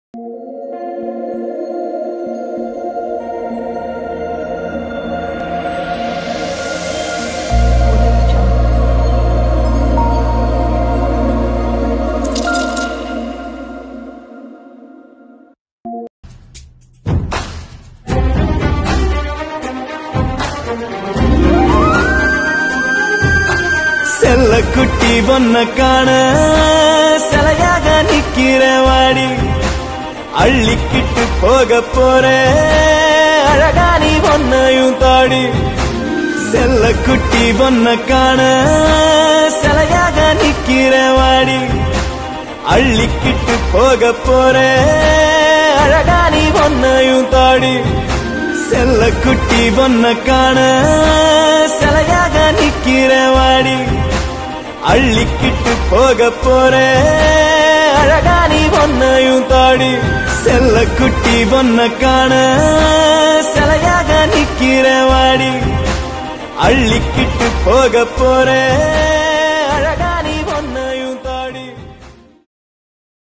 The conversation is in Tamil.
செல்ல குட்டி பொண்ண காண சிலையாக நிக்கிற வாடி அள்ளிக்கிட்டு போக போற அழகா நீ பொண்ணையும் தாடி செல்ல குட்டி பொண்ண காண சிலையாக நிக்கிற வாடி அள்ளிக்கிட்டு போக போற அழகா நீ பொண்ணையும் தாடி செல்ல குட்டி பொண்ண காண சிலையாக நிக்கிற வாடி அள்ளிக்கிட்டு போக போற அழகா நீ பொண்ணையும் தாடி செல்ல குட்டி பொண்ண காண சிலையாக நிக்கிற வாடி அள்ளிக்கிட்டு போக போற